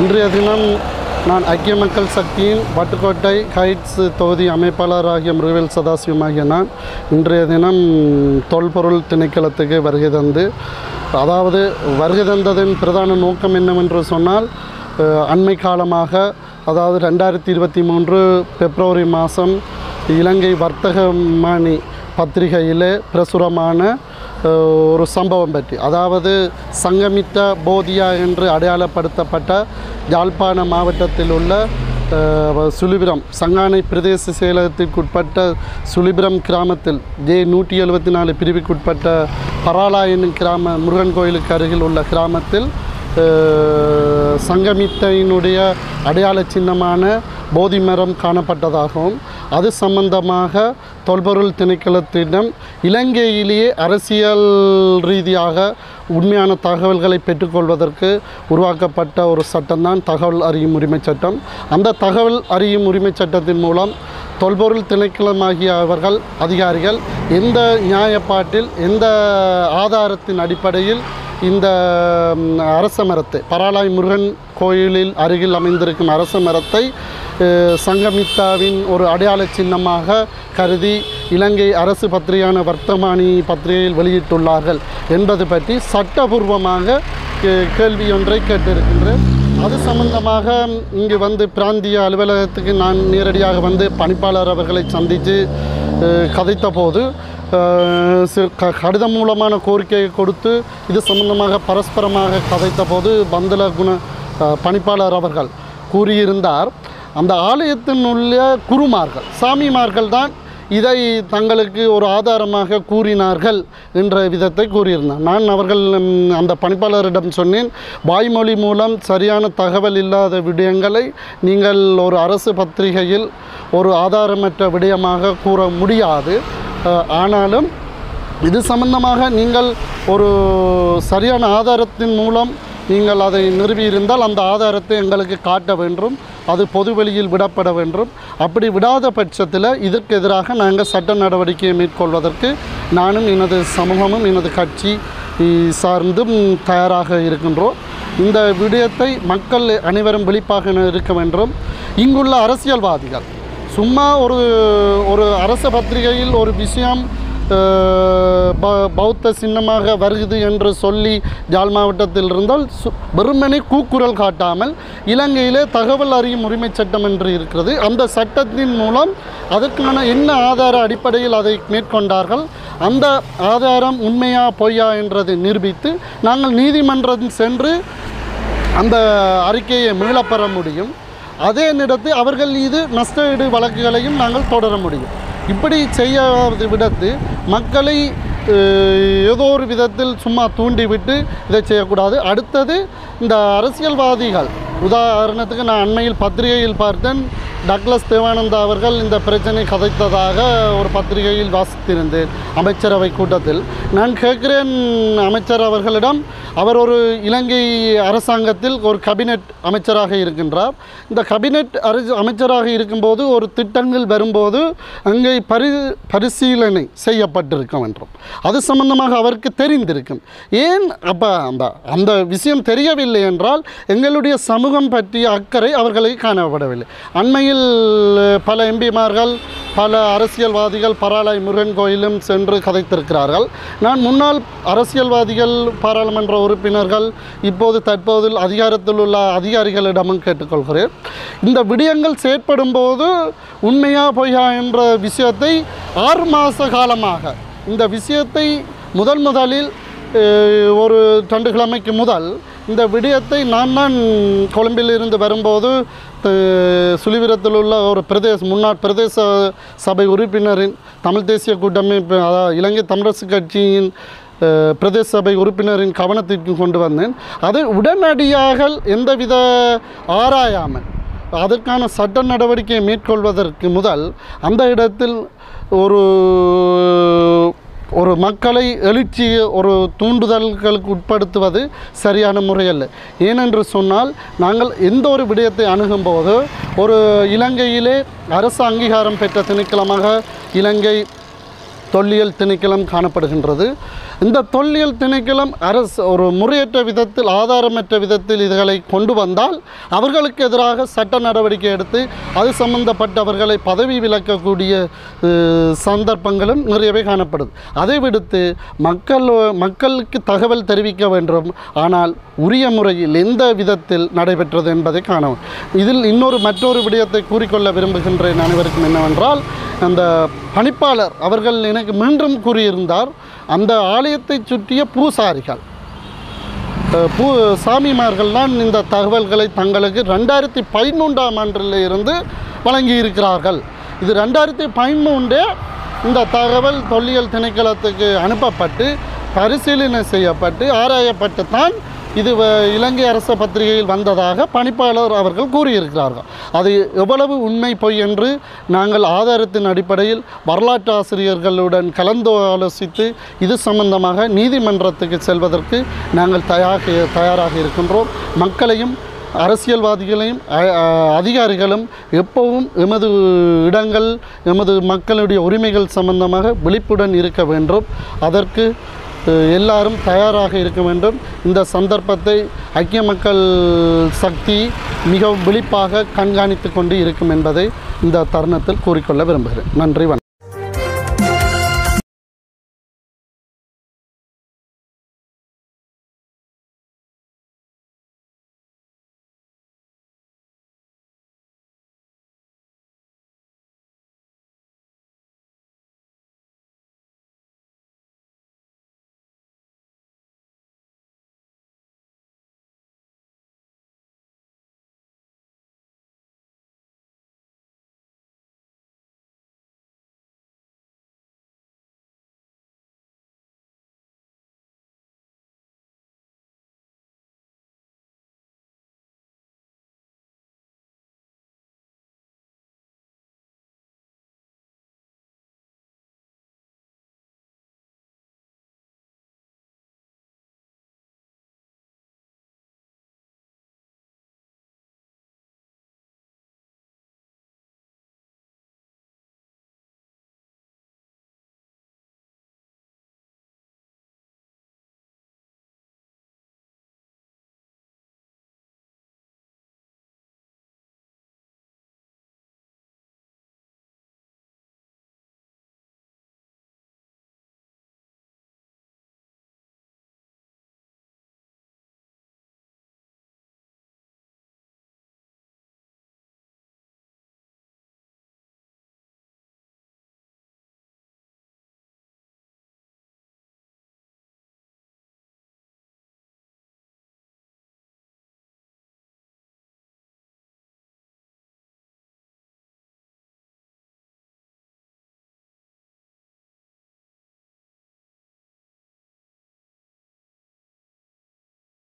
இன்றைய தினம் நான் ஐக்கிய மக்கள் சக்தியின் வட்டுக்கோட்டை ஹைட்ஸ் தொகுதி அமைப்பாளராகிய முருகவேல் சதாசிவம் ஆகிய நான் இன்றைய தினம் தொல்பொருள் திணைக்களத்துக்கு வருகை தந்து அதாவது வருகை தந்ததின் பிரதான நோக்கம் என்னவென்று சொன்னால் அஹ், அண்மை காலமாக அதாவது ரெண்டாயிரத்தி இருபத்தி மூன்று பிப்ரவரி மாதம் இலங்கை வர்த்தக மணி பத்திரிகையிலே பிரசுரமான அஹ், ஒரு சம்பவம் பற்றி அதாவது சங்கமித்த போதியா என்று அடையாளப்படுத்தப்பட்ட யாழ்ப்பாண மாவட்டத்தில் உள்ள அஹ், சுழிபுரம் சங்கானை பிரதேச செயலகத்திற்குட்பட்ட சுழிபுரம் கிராமத்தில் ஜே நூற்றி எழுபத்தி நாலு பிரிவுக்குட்பட்ட பராலா என்னும் கிராம முருகன் கோயிலுக்கு அருகில் உள்ள கிராமத்தில் அஹ், சங்கமித்தையினுடைய அடையாள சின்னமான போதி மரம் காணப்பட்டதாகவும் அது சம்பந்தமாக தொல்பொருள் திணைக்களத்திடம் இலங்கையிலேயே அரசியல் ரீதியாக உண்மையான தகவல்களை பெற்றுக்கொள்வதற்கு உருவாக்கப்பட்ட ஒரு சட்டம்தான் தகவல் அறியும் உரிமை சட்டம் அந்த தகவல் அறியும் உரிமை சட்டத்தின் மூலம் தொல்பொருள் திணைக்களமாகிய அவர்கள் அதிகாரிகள் எந்த நியாயப்பாட்டில் எந்த ஆதாரத்தின் அடிப்படையில் இந்த ம், அரச மரத்தை பராலாய் முருகன் கோயிலில் அருகில் அமைந்திருக்கும் அரச மரத்தை அஹ், சங்கமித்தாவின் ஒரு அடையாள சின்னமாக கருதி இலங்கை அரசு பத்திரிகையான வர்த்தமானி பத்திரிகையில் வெளியிட்டுள்ளார்கள் என்பது பற்றி சட்டபூர்வமாக கே- கேள்வி ஒன்றை கேட்டிருக்கின்றேன் அது சம்பந்தமாக இங்கு வந்து பிராந்திய அலுவலகத்துக்கு நான் நேரடியாக வந்து பணிப்பாளர் அவர்களை சந்தித்து அஹ், கதைத்த போது அஹ், சி- க- கடிதம் மூலமான கோரிக்கையை கொடுத்து இது சம்பந்தமாக பரஸ்பரமாக கதைத்த போது பந்தல குண அஹ், பணிப்பாளர் அவர்கள் கூறியிருந்தார் அந்த ஆலயத்தின் உள்ள குருமார்கள் சாமிமார்கள் தான் இதை தங்களுக்கு ஒரு ஆதாரமாக கூறினார்கள் என்ற விதத்தை கூறியிருந்தார் நான் அவர்கள் ம், அந்த பணிப்பாளரிடம் சொன்னேன் வாய்மொழி மூலம் சரியான தகவல் இல்லாத விடயங்களை நீங்கள் ஒரு அரசு பத்திரிகையில் ஒரு ஆதாரமற்ற விடயமாக கூற முடியாது அஹ், ஆனாலும் இது சம்பந்தமாக நீங்கள் ஒரு சரியான ஆதாரத்தின் மூலம் நீங்கள் அதை நிறுவியிருந்தால் அந்த ஆதாரத்தை எங்களுக்கு காட்ட வேண்டும் அது பொதுவெளியில் விடப்பட வேண்டும் அப்படி விடாத பட்சத்தில் இதற்கு எதிராக நாங்கள் சட்ட நடவடிக்கையை மேற்கொள்வதற்கு நானும் எனது சமூகமும் எனது கட்சி இ, சார்ந்தும் தயாராக இருக்கின்றோம் இந்த விடயத்தை மக்கள் அனைவரும் விழிப்பாக இருக்க வேண்டும் இங்குள்ள அரசியல்வாதிகள் சும்மா ஒரு ஒரு அரச பத்திரிகையில் ஒரு விஷயம் அஹ், ப- பௌத்த சின்னமாக வருகுது என்று சொல்லி ஜாழ் மாவட்டத்தில் இருந்தால் சு- வெறுமனே கூக்குரல் காட்டாமல் இலங்கையிலே தகவல் அறியும் உரிமை சட்டம் என்று இருக்கிறது அந்த சட்டத்தின் மூலம் அதற்கான என்ன ஆதார அடிப்படையில் அதை மேற்கொண்டார்கள் அந்த ஆதாரம் உண்மையா பொய்யா என்றதை நிரூபித்து நாங்கள் நீதிமன்றம் சென்று அந்த அறிக்கையை மீளப் பெற முடியும் அதே நேரத்தில் அவர்கள் மீது நஷ்டஈடு வழக்குகளையும் நாங்கள் தொடர முடியும் இப்படி செய்யாத விடத்து மக்களை அஹ், ஏதோ ஒரு விதத்தில் சும்மா தூண்டிவிட்டு இதை செய்யக்கூடாது அடுத்தது இந்த அரசியல்வாதிகள் உதாரணத்துக்கு நான் அண்மையில் பத்திரிகையில் பார்த்தேன் டக்ளஸ் தேவானந்தா அவர்கள் இந்த பிரச்சனை கதைத்ததாக ஒரு பத்திரிகையில் வாசித்திருந்தேன் அமைச்சரவை கூட்டத்தில் நான் கேட்கிறேன் அமைச்சர் அவர்களிடம் அவர் ஒரு இலங்கை அரசாங்கத்தில் ஒரு கபினெட் அமைச்சராக இருக்கின்றார் இந்த கபினெட் அரசு அமைச்சராக இருக்கும்போது ஒரு திட்டங்கள் வரும்போது அங்கே பரி பரிசீலனை செய்யப்பட்டிருக்கும் என்றும் அது சம்பந்தமாக அவருக்கு தெரிந்திருக்கும் ஏன் அப்போ அந்த அந்த விஷயம் தெரியவில்லை என்றால் எங்களுடைய சமூகம் பற்றிய அக்கறை அவர்களுக்கு காணப்படவில்லை அண்மையில் பல எம்பிமார்கள் பல அரசியல்வாதிகள் பராளாய் முருகன் கோயிலும் சென்று கதைத்திருக்கிறார்கள் நான் முன்னாள் அரசியல்வாதிகள் பாராளுமன்ற உறுப்பினர்கள் இப்போது தற்போது அதிகாரத்தில் உள்ள அதிகாரிகளிடமும் கேட்டுக்கொள்கிறேன் இந்த விடயங்கள் செயற்படும் போது உண்மையா பொய்யா என்ற விஷயத்தை ஆறு மாத காலமாக இந்த விஷயத்தை முதல் முதலில் அஹ், ஒரு ரெண்டு கிழமைக்கு முதல் இந்த விடயத்தை நான் தான் கொழும்பில் இருந்து வரும்போது அஹ், சுழிவிரத்தில் உள்ள ஒரு பிரதேச முன்னாள் பிரதேச சபை உறுப்பினரின் தமிழ் தேசிய கூட்டமைப்பு அதாவது இலங்கை தமிழரசு கட்சியின் அஹ், பிரதேச சபை உறுப்பினரின் கவனத்திற்கு கொண்டு வந்தேன் அது உடனடியாக எந்தவித ஆராயாமல் அதற்கான சட்ட நடவடிக்கையை மேற்கொள்வதற்கு முதல் அந்த இடத்தில் ஒரு ஒரு மக்களை எழுச்சி ஒரு தூண்டுதல்களுக்கு உட்படுத்துவது சரியான முறையல்ல ஏனென்று சொன்னால் நாங்கள் எந்த ஒரு விடயத்தை அணுகும்போது ஒரு இலங்கையிலே அரசு அங்கீகாரம் பெற்ற திணைக்களமாக இலங்கை தொல்லியல் திணைக்களம் காணப்படுகின்றது இந்த தொல்லியல் திணைக்களம் அரசு ஒரு முறையற்ற விதத்தில் ஆதாரமற்ற விதத்தில் இதுகளை கொண்டு வந்தால் அவர்களுக்கு எதிராக சட்ட நடவடிக்கை எடுத்து அது சம்பந்தப்பட்டவர்களை பதவி விலக்கக்கூடிய அஹ், சந்தர்ப்பங்களும் நிறையவே காணப்படுது அதை விடுத்து மக்கள் மக்களுக்கு தகவல் தெரிவிக்க வேண்டும் ஆனால் உரிய முறையில் எந்த விதத்தில் நடைபெற்றது என்பதை காணவும் இதில் இன்னொரு மற்றொரு விடயத்தை கூறிக்கொள்ள விரும்புகின்றேன் அனைவருக்கும் என்னவென்றால் அந்த பணிப்பாளர் அவர்கள் எனக்கு மீண்டும் கூறியிருந்தார் அந்த ஆலயத்தை சுற்றிய பூசாரிகள் அஹ், பூ சாமிமார்கள்தான் இந்த தகவல்களை தங்களுக்கு ரெண்டாயிரத்தி பதிமூன்றாம் ஆண்டில் இருந்து வழங்கி இருக்கிறார்கள் இது ரெண்டாயிரத்தி பதிமூன்றே இந்த தகவல் தொல்லியல் திணைக்களத்துக்கு அனுப்பப்பட்டு பரிசீலனை செய்யப்பட்டு ஆராயப்பட்டு தான் இது வ- இலங்கை அரச பத்திரிகையில் வந்ததாக பணிப்பாளர் அவர்கள் கூறியிருக்கிறார்கள் அது எவ்வளவு உண்மை பொய் என்று நாங்கள் ஆதாரத்தின் அடிப்படையில் வரலாற்று ஆசிரியர்களுடன் கலந்து ஆலோசித்து இது சம்பந்தமாக நீதிமன்றத்துக்கு செல்வதற்கு நாங்கள் தயாராக தயாராக இருக்கின்றோம் மக்களையும் அரசியல்வாதிகளையும் அ- அ- அதிகாரிகளும் எப்பவும் எமது இடங்கள் எமது மக்களுடைய உரிமைகள் சம்பந்தமாக விழிப்புடன் இருக்க வேண்டும் அதற்கு அஹ், எல்லாரும் தயாராக இருக்க வேண்டும் இந்த சந்தர்ப்பத்தை ஐக்கிய மக்கள் சக்தி மிகவும் விழிப்பாக கண்காணித்து கொண்டு இருக்கும் என்பதை இந்த தருணத்தில் கூறிக்கொள்ள விரும்புகிறேன் நன்றி வணக்கம்